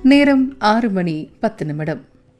நேரம் ஆறு மணி பத்து நிமிடம்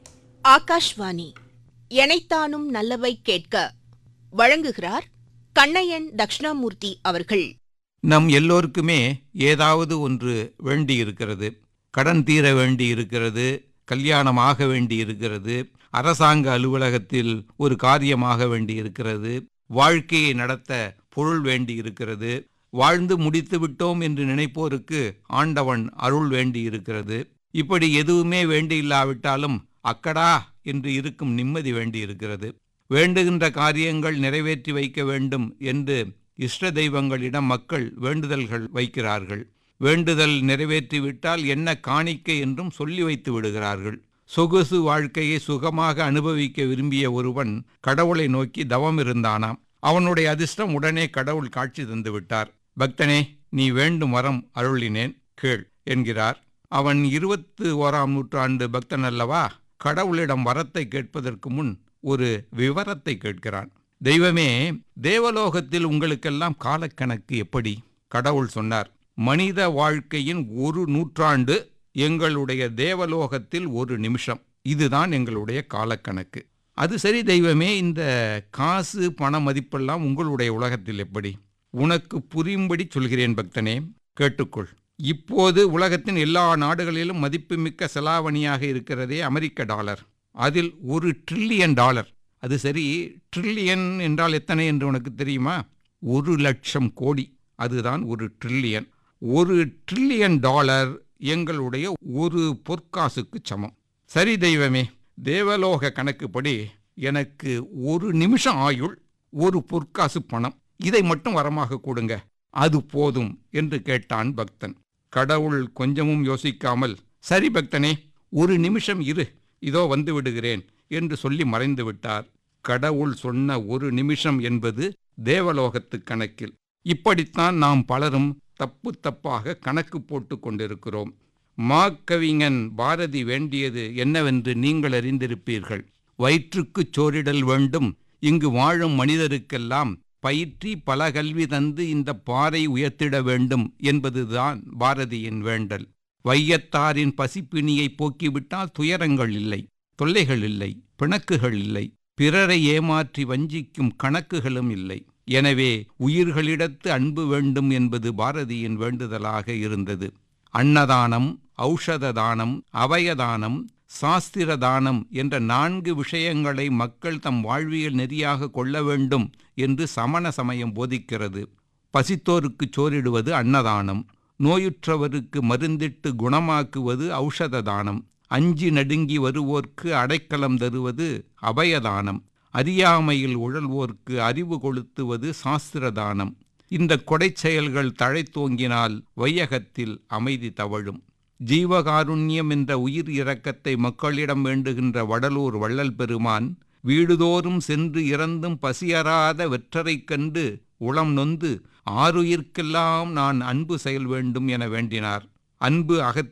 ஆகாஷ்வாணி எனைத்தானும் நல்லவை கேட்க வழங்குகிறார் கண்ணையன் தக்ஷணாமூர்த்தி அவர்கள் நம் எல்லோருக்குமே ஏதாவது ஒன்று வேண்டி இருக்கிறது கடன் தீர வேண்டி இருக்கிறது கல்யாணம் ஆக வேண்டி இருக்கிறது அரசாங்க அலுவலகத்தில் ஒரு காரியமாக வேண்டி இருக்கிறது வாழ்க்கையை நடத்த பொருள் வேண்டி இருக்கிறது வாழ்ந்து முடித்து விட்டோம் என்று நினைப்போருக்கு ஆண்டவன் அருள் வேண்டி இருக்கிறது இப்படி எதுவுமே வேண்டி இல்லாவிட்டாலும் அக்கடா என்று இருக்கும் நிம்மதி வேண்டி இருக்கிறது வேண்டுகின்ற காரியங்கள் நிறைவேற்றி வைக்க வேண்டும் என்று இஷ்ட தெய்வங்களிடம் மக்கள் வேண்டுதல்கள் வைக்கிறார்கள் வேண்டுதல் நிறைவேற்றிவிட்டால் என்ன காணிக்கை என்றும் சொல்லி வைத்து விடுகிறார்கள் சொகுசு வாழ்க்கையை சுகமாக அனுபவிக்க விரும்பிய ஒருவன் கடவுளை நோக்கி தவம் இருந்தானாம் அவனுடைய அதிர்ஷ்டம் உடனே கடவுள் காட்சி தந்து விட்டார் பக்தனே நீ வேண்டும் வரம் அருளினேன் கேள் என்கிறார் அவன் இருபத்து ஓராம் நூற்றாண்டு பக்தன் அல்லவா கடவுளிடம் வரத்தை கேட்பதற்கு முன் ஒரு விவரத்தை கேட்கிறான் தெய்வமே தேவலோகத்தில் உங்களுக்கெல்லாம் காலக்கணக்கு எப்படி கடவுள் சொன்னார் மனித வாழ்க்கையின் ஒரு நூற்றாண்டு எங்களுடைய தேவலோகத்தில் ஒரு நிமிஷம் இதுதான் எங்களுடைய காலக்கணக்கு அது சரி தெய்வமே இந்த காசு பண மதிப்பெல்லாம் உங்களுடைய உலகத்தில் எப்படி உனக்கு புரியும்படி சொல்கிறேன் பக்தனே கேட்டுக்கொள் இப்போது உலகத்தின் எல்லா நாடுகளிலும் மதிப்புமிக்க செலாவணியாக இருக்கிறதே அமெரிக்க டாலர் அதில் ஒரு ட்ரில்லியன் டாலர் அது சரி ட்ரில்லியன் என்றால் எத்தனை என்று உனக்கு தெரியுமா ஒரு லட்சம் கோடி அதுதான் ஒரு ட்ரில்லியன் ஒரு ட்ரில்லியன் டாலர் எங்களுடைய ஒரு பொற்காசுக்கு சமம் சரி தெய்வமே தேவலோக கணக்குப்படி எனக்கு ஒரு நிமிஷம் ஆயுள் ஒரு பொற்காசு பணம் இதை மட்டும் வரமாக கொடுங்க அது போதும் என்று கேட்டான் பக்தன் கடவுள் கொஞ்சமும் யோசிக்காமல் சரி பக்தனே ஒரு நிமிஷம் இரு இதோ வந்து விடுகிறேன் என்று சொல்லி மறைந்து விட்டார் கடவுள் சொன்ன ஒரு நிமிஷம் என்பது தேவலோகத்து கணக்கில் இப்படித்தான் நாம் பலரும் தப்பு தப்பாக கணக்கு போட்டு கொண்டிருக்கிறோம் மாக்கவிஞன் பாரதி வேண்டியது என்னவென்று நீங்கள் அறிந்திருப்பீர்கள் வயிற்றுக்குச் சோறிடல் வேண்டும் இங்கு வாழும் மனிதருக்கெல்லாம் பயிற்றி பல கல்வி தந்து இந்த பாறை உயர்த்திட வேண்டும் என்பதுதான் பாரதியின் வேண்டல் வையத்தாரின் பசிப்பிணியை போக்கிவிட்டால் துயரங்கள் இல்லை தொல்லைகள் இல்லை பிணக்குகள் இல்லை பிறரை ஏமாற்றி வஞ்சிக்கும் கணக்குகளும் இல்லை எனவே உயிர்களிடத்து அன்பு வேண்டும் என்பது பாரதியின் வேண்டுதலாக இருந்தது அன்னதானம் ஔஷத தானம் அவயதானம் சாஸ்திர தானம் என்ற நான்கு விஷயங்களை மக்கள் தம் வாழ்வியல் நெறியாக கொள்ள வேண்டும் என்று சமண சமயம் போதிக்கிறது பசித்தோருக்கு சோறிடுவது அன்னதானம் நோயுற்றவருக்கு மருந்திட்டு குணமாக்குவது ஔஷத தானம் அஞ்சி நடுங்கி வருவோர்க்கு அடைக்கலம் தருவது அபயதானம் அறியாமையில் உழல்வோர்க்கு அறிவு கொளுத்துவது சாஸ்திரதானம் இந்த கொடை செயல்கள் தழைத்தோங்கினால் வையகத்தில் அமைதி தவழும் ஜீவகாருண்யம் என்ற உயிர் இரக்கத்தை மக்களிடம் வேண்டுகின்ற வடலூர் வள்ளல் பெருமான் வீடுதோறும் சென்று இறந்தும் பசியறாத வெற்றரைக் கண்டு உளம் நொந்து ஆறுயிர்க்கெல்லாம் நான் அன்பு செயல் வேண்டும் என வேண்டினார் அன்பு அகத்